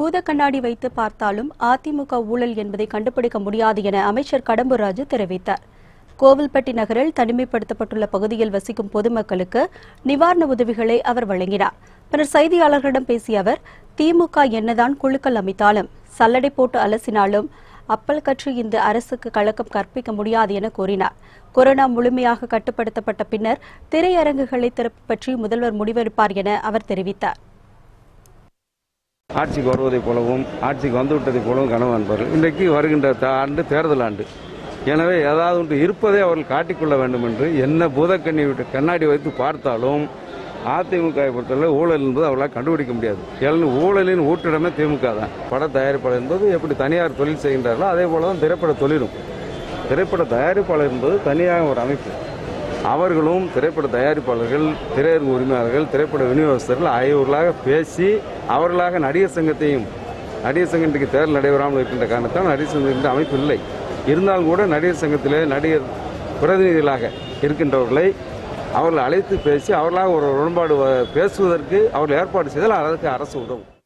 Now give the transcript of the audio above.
பூத கண்ணாடி வைத்து பார்த்தாலும் அதிமுக ஊழல் என்பதை கண்டுபிடிக்க முடியாது என அமைச்சர் கடம்பூர் ராஜு தெரிவித்தார் கோவில்பட்டி நகரில் தனிமைப்படுத்தப்பட்டுள்ள பகுதியில் வசிக்கும் பொதுமக்களுக்கு நிவாரண உதவிகளை அவர் வழங்கினார் பின்னர் செய்தியாளர்களிடம் பேசிய அவர் திமுக என்னதான் குழுக்கள் அமைத்தாலும் சல்லடை போட்டு அலசினாலும் அப்பல் கட்சி இந்த அரசுக்கு கலக்கம் கற்பிக்க முடியாது என கூறினார் கொரோனா முழுமையாக கட்டுப்படுத்தப்பட்ட பின்னர் திரையரங்குகளை திறப்பு பற்றி முதல்வர் முடிவெடுப்பார் என அவர் தெரிவித்தார் ஆட்சிக்கு வருவதைப் போலவும் ஆட்சிக்கு வந்துவிட்டதைப் போலவும் கனவு அன்பர்கள் இன்றைக்கு வருகின்ற த- ஆண்டு தேர்தல் ஆண்டு எனவே ஏதாவது ஒன்று இருப்பதை அவர்கள் காட்டிக்கொள்ள வேண்டும் என்று என்ன பூதக்கண்ணி விட்டு கண்ணாடி வைத்து பார்த்தாலும் அதிமுக வை பொறுத்தவரை ஊழல் என்பது அவர்களால் கண்டுபிடிக்க முடியாது ஏன்னு ஊழலின் ஊற்றிடமே திமுக தான் பட தயாரிப்பாளர் என்பது எப்படி தனியார் தொழில் செய்கின்றார்களோ அதே போல தான் திரைப்பட தொழிலும் திரைப்பட தயாரிப்பாளர் என்பது தனியாக ஒரு அமைப்பு அவர்களும் திரைப்பட தயாரிப்பாளர்கள் திரையரங்கு உரிமையாளர்கள் திரைப்பட விநியோகஸ்தர்கள் ஆகியோர்களாக பேசி அவர்களாக நடிகர் சங்கத்தையும் நடிகர் சங்கம் இன்றைக்கு தேர்தல் நடைபெறாமல் இருக்கின்ற காரணத்தால் நடிகர் சங்கம் என்ற அமைப்பு இல்லை இருந்தாலும் கூட நடிகர் சங்கத்திலே நடிகர் பிரதிநிதிகளாக இருக்கின்றவர்களை அவர்களை அழைத்து பேசி அவர்களாக ஒரு உடன்பாடு வ- பேசுவதற்கு அவர்கள் ஏற்பாடு செய்தால் அதற்கு அரசு உதவும்